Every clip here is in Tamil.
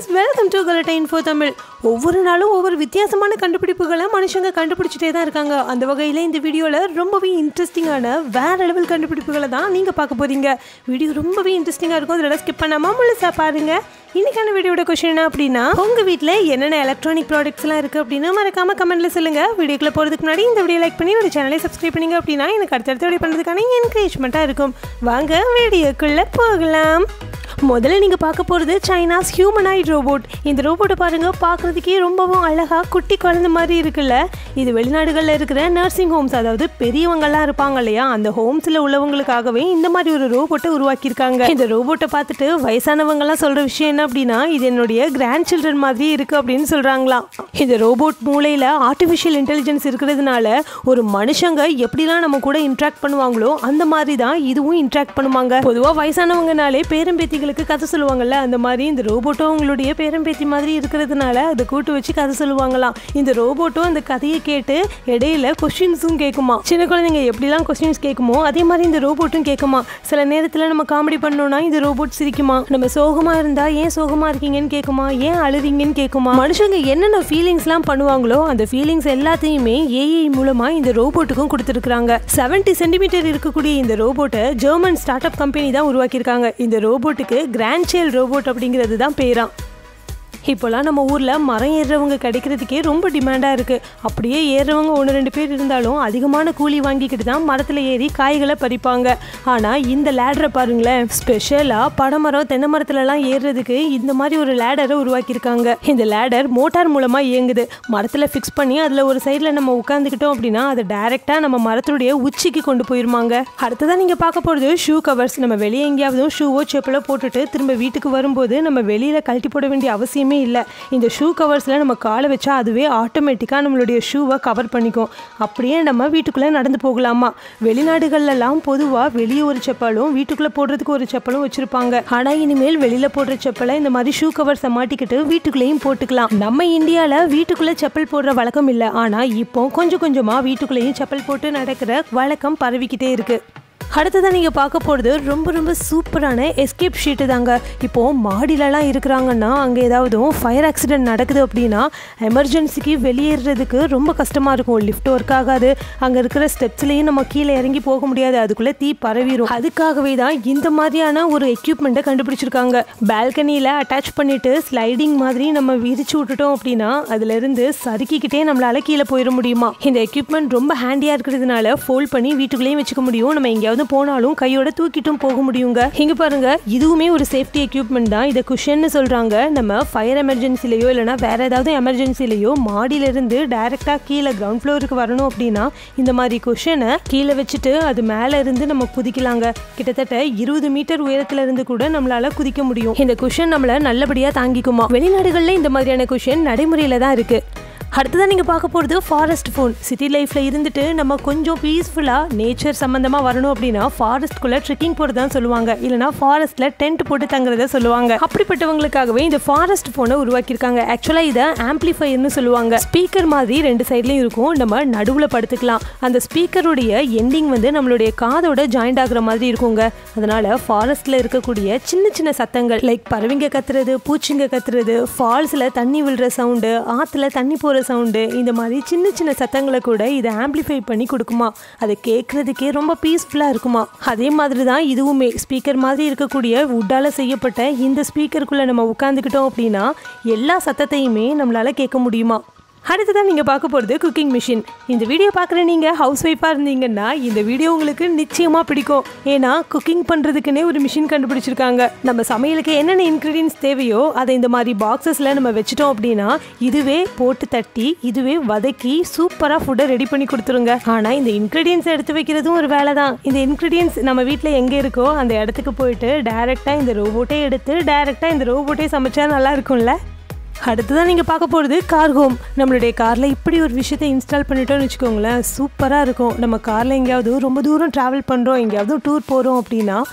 வெல்கம் டு கலட்டை இன்ஃபோ தமிழ் ஒவ்வொரு நாளும் ஒவ்வொரு வித்தியாசமான கண்டுபிடிப்புகளை மனுஷங்க கண்டுபிடிச்சிட்டே தான் இருக்காங்க அந்த வகையில் இந்த வீடியோவில் ரொம்பவே இன்ட்ரெஸ்டிங்கான வேற லெவல் கண்டுபிடிப்புகளை தான் நீங்கள் பார்க்க போறீங்க வீடியோ ரொம்பவே இன்ட்ரெஸ்டிங்காக இருக்கும் அதில் ஸ்கிப் பண்ணாமல் முழுசாக பாருங்க இன்னைக்கான வீடியோட கொஸ்டின் என்ன அப்படின்னா உங்கள் வீட்டில் என்னென்ன எலக்ட்ரானிக் ப்ராடக்ட்ஸ்லாம் இருக்குது அப்படின்னு மறக்காம கமெண்ட்ல சொல்லுங்க வீடியோக்குள்ள போகிறதுக்கு முன்னாடி இந்த வீடியோ லைக் பண்ணி ஒரு சேனலை சப்ஸ்கிரைப் பண்ணீங்க அப்படின்னா எனக்கு அடுத்தடுத்த வீடியோ பண்ணுறதுக்கான என்கரேஜ்மெண்ட்டாக இருக்கும் வாங்க வீடியோக்குள்ளே போகலாம் முதல்ல நீங்கள் பார்க்க போகிறது சைனாஸ் ஹியூமனாய்ட் ரோபோட் இந்த ரோபோட்டை பாருங்கள் பார்க்குறதுக்கே ரொம்பவும் அழகாக குட்டி குழந்தை மாதிரி இருக்குல்ல இது வெளிநாடுகளில் இருக்கிற நர்சிங் ஹோம்ஸ் அதாவது பெரியவங்கெல்லாம் இருப்பாங்க இல்லையா அந்த ஹோம்ஸில் உள்ளவங்களுக்காகவே இந்த மாதிரி ஒரு ரோபோட்டை உருவாக்கியிருக்காங்க இந்த ரோபோட்டை பார்த்துட்டு வயசானவங்கலாம் சொல்கிற விஷயம் என்ன அப்படின்னா இது என்னுடைய கிராண்ட் சில்ட்ரன் மாதிரி இருக்குது அப்படின்னு சொல்கிறாங்களாம் இந்த ரோபோட் மூளையில் ஆர்டிஃபிஷியல் இன்டெலிஜென்ஸ் இருக்கிறதுனால ஒரு மனுஷங்க எப்படிலாம் நம்ம கூட இன்ட்ராக்ட் பண்ணுவாங்களோ அந்த மாதிரி தான் இதுவும் இன்ட்ராக்ட் பண்ணுவாங்க பொதுவாக வயசானவங்கனாலே பேரம்பேத்திகளுக்கு கதை சொல்லுவாங்கல்ல அந்த மாதிரி இந்த ரோபோட்டும் அவங்களுடைய பேரம்பேத்தி மாதிரி இருக்கிறதுனால அதை கூட்டு வச்சு கதை சொல்லுவாங்களாம் இந்த ரோபோட்டும் அந்த கதையை கேட்டு இடையில கொஸ்டின்ஸும் கேட்குமா சின்ன குழந்தைங்க எப்படிலாம் கொஸ்டின்ஸ் கேட்குமோ அதே மாதிரி இந்த ரோபோட்டும் கேட்குமா சில நேரத்தில் நம்ம காமெடி பண்ணோம்னா இந்த ரோபோட் சிரிக்குமா நம்ம சோகமா இருந்தா ஏன் சோகமா இருக்கீங்கன்னு கேட்குமா ஏன் அழுறீங்கன்னு கேட்குமா மனுஷங்க என்னென்ன ஃபீலிங்ஸ்லாம் பண்ணுவாங்களோ அந்த ஃபீலிங்ஸ் எல்லாத்தையுமே ஏஐ மூலமா இந்த ரோபோட்டுக்கும் கொடுத்துருக்காங்க 70 சென்டிமீட்டர் இருக்கக்கூடிய இந்த ரோபோட்டை ஜெர்மன் ஸ்டார்ட் அப் கம்பெனி தான் உருவாக்கியிருக்காங்க இந்த ரோபோட்டுக்கு கிராண்ட் சேல் ரோபோட் அப்படிங்கிறது தான் பேராம் இப்போலாம் நம்ம ஊரில் மரம் ஏறுறவங்க கிடைக்கிறதுக்கே ரொம்ப டிமாண்டாக இருக்குது அப்படியே ஏறுறவங்க ஒன்று ரெண்டு பேர் இருந்தாலும் அதிகமான கூலி வாங்கிக்கிட்டு தான் மரத்தில் ஏறி காய்களை பறிப்பாங்க ஆனால் இந்த லேடரை பாருங்களேன் ஸ்பெஷலாக பனைமரம் தென்னை மரத்துலலாம் ஏறுறதுக்கு இந்த மாதிரி ஒரு லேடரை உருவாக்கியிருக்காங்க இந்த லேடர் மோட்டார் மூலமாக இயங்குது மரத்தில் ஃபிக்ஸ் பண்ணி அதில் ஒரு சைடில் நம்ம உட்காந்துக்கிட்டோம் அப்படின்னா அதை டைரெக்டாக நம்ம மரத்துடைய உச்சிக்கு கொண்டு போயிருமாங்க அடுத்ததான் நீங்கள் பார்க்க போகிறது ஷூ கவர்ஸ் நம்ம வெளியே எங்கேயாவது ஷூவோ செப்பலோ போட்டுட்டு திரும்ப வீட்டுக்கு வரும்போது நம்ம வெளியில் கழட்டி போட வேண்டிய அவசியமே இல்லை இந்த ஷூ கவர்ஸில் நம்ம காலை வச்சா அதுவே ஆட்டோமேட்டிக்காக நம்மளுடைய ஷூவை கவர் பண்ணிக்கும் அப்படியே நம்ம வீட்டுக்குள்ளே நடந்து போகலாமா வெளிநாடுகள்லாம் பொதுவாக வெளியே ஒரு செப்பலும் வீட்டுக்குள்ளே போடுறதுக்கு ஒரு செப்பலும் வச்சுருப்பாங்க ஆனால் இனிமேல் வெளியில் போடுற செப்பலை இந்த மாதிரி ஷூ கவர்ஸை மாட்டிக்கிட்டு வீட்டுக்குள்ளேயும் போட்டுக்கலாம் நம்ம இந்தியாவில் வீட்டுக்குள்ளே செப்பல் போடுற வழக்கம் இல்லை ஆனால் இப்போ கொஞ்சம் கொஞ்சமாக வீட்டுக்குள்ளேயும் செப்பல் போட்டு நடக்கிற வழக்கம் பரவிக்கிட்டே இருக்குது அடுத்ததான் நீங்கள் பார்க்க போகிறது ரொம்ப ரொம்ப சூப்பரான எஸ்கேப் ஷீட்டு தாங்க இப்போது மாடிலலாம் இருக்கிறாங்கன்னா அங்கே ஏதாவது ஃபயர் ஆக்சிடென்ட் நடக்குது அப்படின்னா எமர்ஜென்சிக்கு வெளியேறதுக்கு ரொம்ப கஷ்டமாக இருக்கும் லிஃப்ட் ஒர்க் ஆகாது அங்கே இருக்கிற ஸ்டெப்ஸ்லேயும் நம்ம கீழே இறங்கி போக முடியாது அதுக்குள்ளே தீ பரவிடும் அதுக்காகவே தான் இந்த மாதிரியான ஒரு எக்யூப்மெண்ட்டை கண்டுபிடிச்சிருக்காங்க பால்கனியில் அட்டாச் பண்ணிட்டு ஸ்லைடிங் மாதிரி நம்ம விரிச்சு விட்டுட்டோம் அப்படின்னா அதுலேருந்து சறுக்கிக்கிட்டே நம்மளால கீழே போயிட முடியுமா இந்த எக்யூப்மெண்ட் ரொம்ப ஹேண்டியாக இருக்கிறதுனால ஃபோல்ட் பண்ணி வீட்டுக்குள்ளேயும் வச்சுக்க முடியும் நம்ம எங்கேயாவது போனாலும் கையோட தூக்கிட்டும் போக முடியுங்க இங்க பாருங்க இதுவுமே ஒரு சேஃப்டி எக்யூப்மெண்ட் தான் இதை குஷன்னு சொல்றாங்க நம்ம ஃபயர் எமர்ஜென்சிலையோ இல்லைனா வேற ஏதாவது எமர்ஜென்சிலையோ மாடியில இருந்து டைரக்டா கீழே கிரவுண்ட் ஃப்ளோருக்கு வரணும் அப்படின்னா இந்த மாதிரி குஷனை கீழே வச்சுட்டு அது மேல இருந்து நம்ம குதிக்கலாங்க கிட்டத்தட்ட இருபது மீட்டர் உயரத்துல இருந்து கூட நம்மளால குதிக்க முடியும் இந்த குஷன் நம்மள நல்லபடியா தாங்கிக்குமா வெளிநாடுகள்ல இந்த மாதிரியான குஷன் நடைமுறையில தான் இருக்கு அடுத்ததான் நீங்கள் பார்க்க போகிறது ஃபாரஸ்ட் ஃபோன் சிட்டி லைஃப்பில் இருந்துட்டு நம்ம கொஞ்சம் பீஸ்ஃபுல்லாக நேச்சர் சம்மந்தமாக வரணும் அப்படின்னா ஃபாரஸ்ட்குள்ளே ட்ரெக்கிங் போகிறது தான் சொல்லுவாங்க இல்லைனா ஃபாரஸ்ட்டில் டென்ட் போட்டு தங்குறத சொல்லுவாங்க அப்படிப்பட்டவங்களுக்காகவே இந்த ஃபாரஸ்ட் ஃபோனை உருவாக்கியிருக்காங்க ஆக்சுவலாக இதை ஆம்ப்ளிஃபையர்னு சொல்லுவாங்க ஸ்பீக்கர் மாதிரி ரெண்டு சைட்லையும் இருக்கும் நம்ம நடுவில் படுத்துக்கலாம் அந்த ஸ்பீக்கருடைய எண்டிங் வந்து நம்மளுடைய காதோட ஜாயிண்ட் ஆகுற மாதிரி இருக்குங்க அதனால் ஃபாரஸ்ட்டில் இருக்கக்கூடிய சின்ன சின்ன சத்தங்கள் லைக் பறவைங்க கத்துறது பூச்சிங்க கத்துறது ஃபால்ஸில் தண்ணி விழுற சவுண்டு ஆற்றுல தண்ணி போகிற சவுண்டு இந்த மாதிரி சின்ன சின்ன சத்தங்களை கூட இதை ஆம்ப்ளிஃபை பண்ணி கொடுக்குமா அது கேட்குறதுக்கே ரொம்ப பீஸ்ஃபுல்லாக இருக்குமா அதே மாதிரி தான் இதுவுமே ஸ்பீக்கர் மாதிரி இருக்கக்கூடிய உட்டால் செய்யப்பட்ட இந்த ஸ்பீக்கருக்குள்ளே நம்ம உட்காந்துக்கிட்டோம் அப்படின்னா எல்லா சத்தத்தையுமே நம்மளால் கேட்க முடியுமா அடுத்ததான் நீங்கள் பார்க்க போகிறது குக்கிங் மிஷின் இந்த வீடியோ பார்க்குற நீங்கள் ஹவுஸ் ஒய்ஃபாக இருந்தீங்கன்னா இந்த வீடியோ உங்களுக்கு நிச்சயமாக பிடிக்கும் ஏன்னா குக்கிங் பண்ணுறதுக்குன்னே ஒரு மிஷின் கண்டுபிடிச்சிருக்காங்க நம்ம சமையலுக்கு என்னென்ன இன்க்ரீடியன்ஸ் தேவையோ அதை இந்த மாதிரி பாக்ஸஸில் நம்ம வச்சுட்டோம் அப்படின்னா இதுவே போட்டு தட்டி இதுவே வதக்கி சூப்பராக ஃபுட்டை ரெடி பண்ணி கொடுத்துருங்க ஆனால் இந்த இன்க்ரீடியன்ஸ் எடுத்து வைக்கிறதும் ஒரு வேலை தான் இந்த இன்க்ரீடியன்ஸ் நம்ம வீட்டில் எங்கே இருக்கோ அந்த இடத்துக்கு போயிட்டு டைரெக்டாக இந்த ரோபோட்டே எடுத்து டைரெக்டாக இந்த ரோபோட்டே சமைச்சா நல்லா இருக்கும்ல அடுத்ததான் நீங்கள் பார்க்க போகிறது கார் ஹோம் நம்மளுடைய காரில் இப்படி ஒரு விஷயத்தை இன்ஸ்டால் பண்ணிட்டோம்னு வச்சுக்கோங்களேன் சூப்பராக இருக்கும் நம்ம காரில் எங்கேயாவது ரொம்ப தூரம் ட்ராவல் பண்ணுறோம் எங்கேயாவது டூர் போகிறோம் அப்படின்னா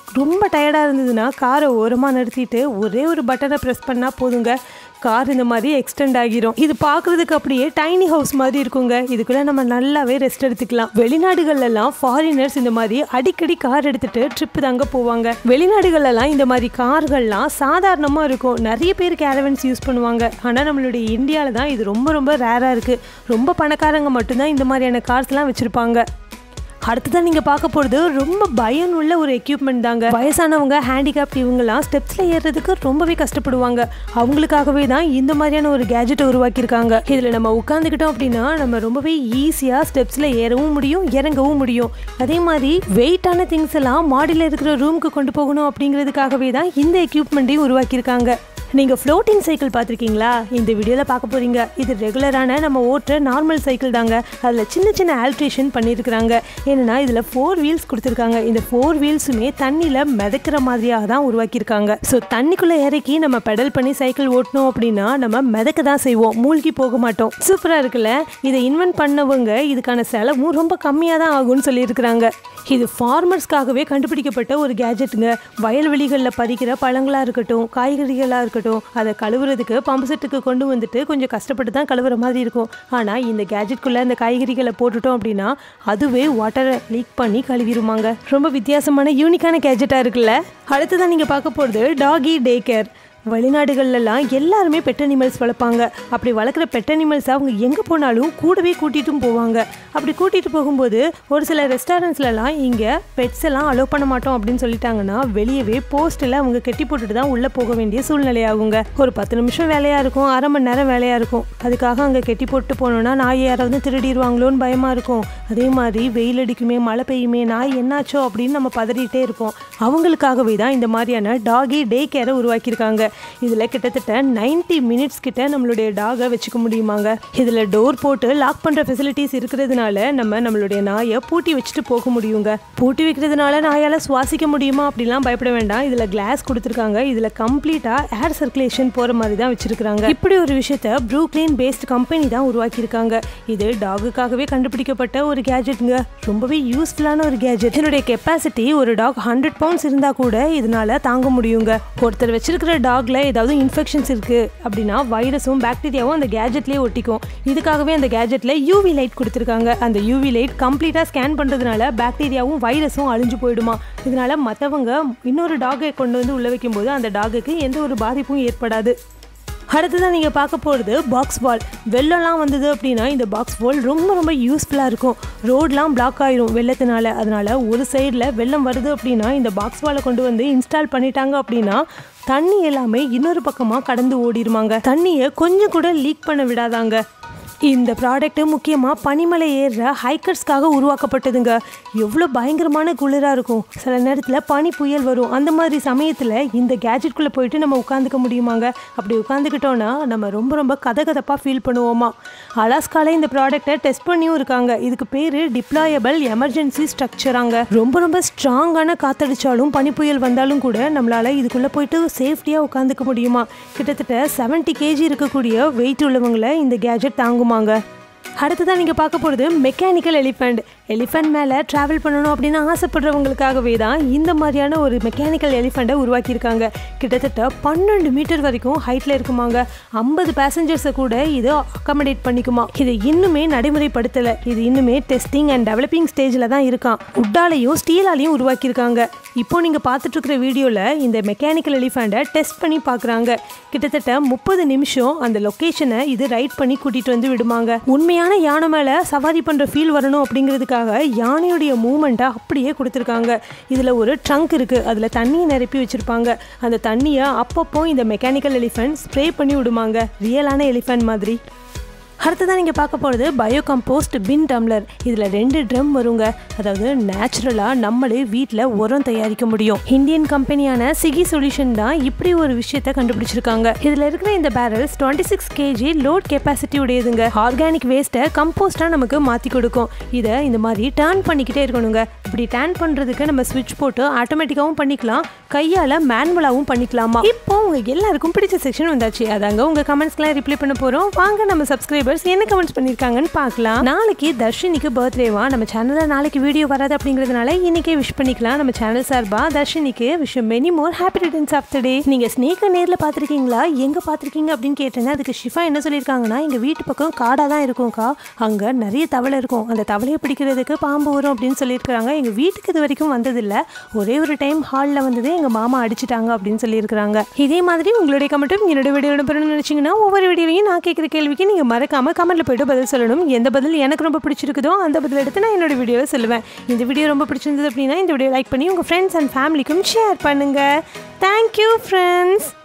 ரொம்ப டயர்டாக இருந்ததுன்னா காரை ஓரமாக நிறுத்திட்டு ஒரே ஒரு பட்டனை ப்ரெஸ் பண்ணால் போதுங்க கார் இந்த மாதிரி எக்ஸ்டெண்ட் ஆகிரும் இது பார்க்குறதுக்கு அப்படியே டைனி ஹவுஸ் மாதிரி இருக்குங்க இதுக்குள்ள நம்ம நல்லாவே ரெஸ்ட் எடுத்துக்கலாம் வெளிநாடுகள்லாம் ஃபாரினர்ஸ் இந்த மாதிரி அடிக்கடி கார் எடுத்துட்டு ட்ரிப்பு தாங்க போவாங்க வெளிநாடுகள்லாம் இந்த மாதிரி கார்கள்லாம் சாதாரணமாக இருக்கும் நிறைய பேர் கேரவன்ஸ் யூஸ் பண்ணுவாங்க ஆனால் நம்மளுடைய இந்தியாவில் தான் இது ரொம்ப ரொம்ப ரேராக இருக்குது ரொம்ப பணக்காரங்க மட்டும்தான் இந்த மாதிரியான கார்ஸ்லாம் வச்சுருப்பாங்க அடுத்ததான் நீங்கள் பார்க்க போகிறது ரொம்ப பயனுள்ள ஒரு எக்யூப்மெண்ட் தாங்க வயசானவங்க ஹேண்டிகேப்ட் இவங்கெல்லாம் ஸ்டெப்ஸில் ஏறுறதுக்கு ரொம்பவே கஷ்டப்படுவாங்க அவங்களுக்காகவே தான் இந்த மாதிரியான ஒரு கேஜெட்டை உருவாக்கியிருக்காங்க இதில் நம்ம உட்காந்துக்கிட்டோம் அப்படின்னா நம்ம ரொம்பவே ஈஸியாக ஸ்டெப்ஸில் ஏறவும் முடியும் இறங்கவும் முடியும் அதே மாதிரி வெயிட்டான திங்ஸ் எல்லாம் மாடியில் இருக்கிற ரூமுக்கு கொண்டு போகணும் அப்படிங்கிறதுக்காகவே தான் இந்த எக்யூப்மெண்ட்டையும் உருவாக்கியிருக்காங்க நீங்கள் ஃப்ளோட்டிங் சைக்கிள் பார்த்துருக்கீங்களா இந்த வீடியோவில் பார்க்க போகிறீங்க இது ரெகுலரான நம்ம ஓட்டுற நார்மல் சைக்கிள் தாங்க அதில் சின்ன சின்ன ஆல்ட்ரேஷன் பண்ணியிருக்கிறாங்க ஏன்னா இதில் ஃபோர் வீல்ஸ் கொடுத்துருக்காங்க இந்த ஃபோர் வீல்ஸுமே தண்ணியில் மிதக்கிற மாதிரியாக தான் உருவாக்கியிருக்காங்க ஸோ தண்ணிக்குள்ளே இறக்கி நம்ம பெடல் பண்ணி சைக்கிள் ஓட்டணும் அப்படின்னா நம்ம மிதக்க தான் செய்வோம் மூழ்கி போக மாட்டோம் சூப்பராக இருக்குல்ல இதை இன்வென்ட் பண்ணவங்க இதுக்கான செலவும் ரொம்ப கம்மியாக தான் ஆகும்னு சொல்லியிருக்கிறாங்க இது ஃபார்மர்ஸ்க்காகவே கண்டுபிடிக்கப்பட்ட ஒரு கேஜெட்டுங்க வயல்வெளிகளில் பறிக்கிற பழங்களாக இருக்கட்டும் காய்கறிகளாக இருக்கட்டும் அதை கழுவுறதுக்கு பம்பு செட்டுக்கு கொண்டு வந்துட்டு கொஞ்சம் கஷ்டப்பட்டு தான் கழுவுற மாதிரி இருக்கும் ஆனால் இந்த கேஜெட்குள்ளே அந்த காய்கறிகளை போட்டுட்டோம் அப்படின்னா அதுவே வாட்டரை லீக் பண்ணி கழுவிருமாங்க ரொம்ப வித்தியாசமான யூனிக்கான கேஜெட்டாக இருக்குல்ல அடுத்ததான் நீங்கள் பார்க்க போகிறது டாகி டே கேர் வெளிநாடுகள்லாம் எல்லாருமே பெட் அனிமல்ஸ் வளர்ப்பாங்க அப்படி வளர்க்குற பெட் அனிமல்ஸை அவங்க எங்கே போனாலும் கூடவே கூட்டிகிட்டும் போவாங்க அப்படி கூட்டிகிட்டு போகும்போது ஒரு சில ரெஸ்டாரண்ட்ஸ்லலாம் இங்கே பெட்ஸ் எல்லாம் அலோவ் பண்ண மாட்டோம் அப்படின்னு சொல்லிட்டாங்கன்னா வெளியவே போஸ்ட்டில் அவங்க கட்டி போட்டுட்டு தான் உள்ளே போக வேண்டிய சூழ்நிலை ஆகுங்க ஒரு பத்து நிமிஷம் வேலையாக இருக்கும் அரை மணி நேரம் வேலையாக இருக்கும் அதுக்காக அங்கே கட்டி போட்டு போனோன்னா நாய் யாராவது திருடிடுவாங்களோன்னு பயமாக இருக்கும் அதே மாதிரி வெயில் அடிக்குமே மழை பெய்யுமே நாய் என்னாச்சோ அப்படின்னு நம்ம பதறிட்டே இருப்போம் அவங்களுக்காகவே தான் இந்த மாதிரியான டாகி டே கேரை உருவாக்கியிருக்காங்க இதில் கிட்டத்தட்ட 90 மினிட்ஸ் கிட்ட நம்மளுடைய டாகை வச்சுக்க முடியுமாங்க இதில் டோர் போட்டு லாக் பண்ணுற ஃபெசிலிட்டிஸ் இருக்கிறதுனால நம்ம நம்மளுடைய நாயை பூட்டி வச்சுட்டு போக முடியுங்க பூட்டி வைக்கிறதுனால நாயால் சுவாசிக்க முடியுமா அப்படிலாம் பயப்பட வேண்டாம் இதில் கிளாஸ் கொடுத்துருக்காங்க இதில் கம்ப்ளீட்டாக ஏர் சர்க்குலேஷன் போகிற மாதிரி தான் வச்சுருக்காங்க இப்படி ஒரு விஷயத்த ப்ரூக்லின் பேஸ்ட் கம்பெனி தான் உருவாக்கியிருக்காங்க இது டாகுக்காகவே கண்டுபிடிக்கப்பட்ட ஒரு கேஜெட்டுங்க ரொம்பவே யூஸ்ஃபுல்லான ஒரு கேஜெட் இதனுடைய கெப்பாசிட்டி ஒரு டாக் ஹண்ட்ரட் பவுண்ட்ஸ் இருந்தால் கூட இதனால தாங்க முடியுங்க ஒருத்தர் வச்சிருக்கிற டாக்ல ஏதாவது இன்ஃபெக்ஷன்ஸ் இருக்குது அப்படின்னா வைரஸும் பாக்டீரியாவும் அந்த கேஜெட்லேயே ஒட்டிக்கும் இதுக்காகவே அந்த கேஜெட்டில் யூவி லைட் கொடுத்துருக்காங்க அந்த யூவி லைட் கம்ப்ளீட்டாக ஸ்கேன் பண்ணுறதுனால பாக்டீரியாவும் வைரஸும் அழிஞ்சு போயிடுமா இதனால மற்றவங்க இன்னொரு டாகை கொண்டு வந்து உள்ள வைக்கும்போது அந்த டாகுக்கு எந்த ஒரு பாதிப்பும் ஏற்படாது அடுத்ததான் நீங்கள் பார்க்க போகிறது பாக்ஸ் வால் வெள்ளம்லாம் வந்தது அப்படின்னா இந்த பாக்ஸ் வால் ரொம்ப ரொம்ப யூஸ்ஃபுல்லாக இருக்கும் ரோட்லாம் பிளாக் ஆயிரும் வெள்ளத்தினால அதனால ஒரு சைடில் வெள்ளம் வருது அப்படின்னா இந்த பாக்ஸ் வாலை கொண்டு வந்து இன்ஸ்டால் பண்ணிட்டாங்க அப்படின்னா தண்ணி எல்லாமே இன்னொரு பக்கமாக கடந்து ஓடிடுமாங்க தண்ணியை கொஞ்சம் கூட லீக் பண்ண விடாதாங்க இந்த ப்ராடக்ட் முக்கியமாக பனிமலை ஏறுற ஹைக்கர்ஸ்க்காக உருவாக்கப்பட்டதுங்க எவ்வளோ பயங்கரமான குளிராக இருக்கும் சில நேரத்தில் பனி புயல் வரும் அந்த மாதிரி சமயத்தில் இந்த கேஜெட்குள்ளே போயிட்டு நம்ம உட்காந்துக்க முடியுமாங்க அப்படி உட்காந்துக்கிட்டோன்னா நம்ம ரொம்ப ரொம்ப கதகதப்பாக ஃபீல் பண்ணுவோமா அலாஸ்கால இந்த ப்ராடக்ட்டை டெஸ்ட் பண்ணியும் இருக்காங்க இதுக்கு பேர் டிப்ளாயபிள் எமர்ஜென்சி ஸ்ட்ரக்சராங்க ரொம்ப ரொம்ப ஸ்ட்ராங்கான காத்தடிச்சாலும் பனி புயல் வந்தாலும் கூட நம்மளால் இதுக்குள்ளே போயிட்டு சேஃப்டியாக உட்காந்துக்க முடியுமா கிட்டத்தட்ட 70 கேஜி இருக்கக்கூடிய வெயிட் உள்ளவங்களை இந்த கேஜெட் தாங்குமாங்க அடுத்ததான் நீங்கள் பார்க்க போகிறது மெக்கானிக்கல் எலிஃபண்ட் எலிஃபண்ட் மேலே ட்ராவல் பண்ணணும் அப்படின்னு ஆசைப்படுறவங்களுக்காகவே தான் இந்த மாதிரியான ஒரு மெக்கானிக்கல் எலிஃபண்ட்டை உருவாக்கியிருக்காங்க கிட்டத்தட்ட பன்னெண்டு மீட்டர் வரைக்கும் ஹைட்டில் இருக்குமாங்க ஐம்பது பேசஞ்சர்ஸை கூட இது அக்காமடேட் பண்ணிக்குமா இது இன்னுமே நடைமுறைப்படுத்தலை இது இன்னுமே டெஸ்டிங் அண்ட் டெவலப்பிங் ஸ்டேஜில் தான் இருக்கான் உட்டாலையும் ஸ்டீலாலையும் உருவாக்கியிருக்காங்க இப்போ நீங்கள் பார்த்துட்டு இருக்கிற வீடியோவில் இந்த மெக்கானிக்கல் எலிஃபண்ட்டை டெஸ்ட் பண்ணி பார்க்குறாங்க கிட்டத்தட்ட முப்பது நிமிஷம் அந்த லொக்கேஷனை இது ரைட் பண்ணி கூட்டிகிட்டு வந்து விடுமாங்க உண்மையான யானை மேலே சவாரி பண்ணுற ஃபீல் வரணும் அப்படிங்கிறதுக்காக யானையுடைய மூமெண்ட்டை அப்படியே கொடுத்துருக்காங்க இதில் ஒரு ட்ரங்க் இருக்குது அதில் தண்ணியை நிரப்பி வச்சுருப்பாங்க அந்த தண்ணியை அப்பப்போ இந்த மெக்கானிக்கல் எலிஃபண்ட் ஸ்ப்ரே பண்ணி விடுமாங்க ரியலான எலிஃபண்ட் மாதிரி அடுத்ததான் நீங்கள் பார்க்க போகிறது பயோ கம்போஸ்ட் பின் டம்ளர் இதில் ரெண்டு ட்ரம் வருங்க அதாவது நேச்சுரலாக நம்மளே வீட்டில் உரம் தயாரிக்க முடியும் இந்தியன் கம்பெனியான சிகி சொல்யூஷன் தான் இப்படி ஒரு விஷயத்தை கண்டுபிடிச்சிருக்காங்க இதில் இருக்கிற இந்த barrels twenty six KG load capacity உடையதுங்க ஆர்கானிக் வேஸ்ட்டை கம்போஸ்ட்டாக நமக்கு மாற்றி கொடுக்கும் இதை இந்த மாதிரி டர்ன் பண்ணிக்கிட்டே இருக்கணுங்க இப்படி டர்ன் பண்ணுறதுக்கு நம்ம ஸ்விட்ச் போட்டு ஆட்டோமேட்டிக்காகவும் பண்ணிக்கலாம் கையால் மேனுவலாகவும் பண்ணிக்கலாமா இப்போ உங்கள் எல்லாருக்கும் பிடிச்ச செக்ஷன் வந்தாச்சு அதாங்க உங்கள் கமெண்ட்ஸ்க்கெலாம் ரிப்ளை பண்ண போகிறோம் வாங்க நம்ம சப்ஸ்கிரைபர் சப்ஸ்கிரைபர்ஸ் என்ன கமெண்ட்ஸ் பண்ணியிருக்காங்கன்னு பார்க்கலாம் நாளைக்கு தர்ஷினிக்கு பர்த்டேவா நம்ம சேனலில் நாளைக்கு வீடியோ வராது அப்படிங்கிறதுனால இன்னைக்கே விஷ் பண்ணிக்கலாம் நம்ம சேனல் சார்பா தர்ஷினிக்கு wish many more happy returns of the day நீங்கள் ஸ்னேக்கை நேரில் பார்த்துருக்கீங்களா எங்கே பார்த்துருக்கீங்க அப்படின்னு கேட்டேங்க அதுக்கு ஷிஃபா என்ன சொல்லியிருக்காங்கன்னா எங்கள் வீட்டு பக்கம் காடாக தான் இருக்கும்க்கா அங்கே நிறைய தவளை இருக்கும் அந்த தவளையை பிடிக்கிறதுக்கு பாம்பு வரும் அப்படின்னு சொல்லியிருக்கிறாங்க எங்கள் வீட்டுக்கு இது வரைக்கும் வந்ததில்லை ஒரே ஒரு டைம் ஹாலில் வந்தது எங்கள் மாமா அடிச்சிட்டாங்க அப்படின்னு சொல்லியிருக்கிறாங்க இதே மாதிரி உங்களுடைய கமெண்ட்டும் என்னோட வீடியோ பெறணும்னு நினச்சிங்கன்னா ஒவ்வொரு வீடியோலையும் நான் கேட்குற கேள்விக்கு நீங்கள் மறக்காமல் கமெண்ட்டில் போய்ட்டு பதில் சொல்லணும் எந்த பதில் எனக்கு ரொம்ப பிடிச்சிருக்குதோ அந்த பதில் எடுத்து நான் என்னோட வீடியோவை சொல்லுவேன் இந்த வீடியோ ரொம்ப பிடிச்சிருந்தது அப்படின்னா இந்த வீடியோ லைக் பண்ணி உங்கள் ஃப்ரெண்ட்ஸ் அண்ட் ஃபேமிலிக்கும் ஷேர் பண்ணுங்கள் தேங்க்யூ ஃப்ரெண்ட்ஸ்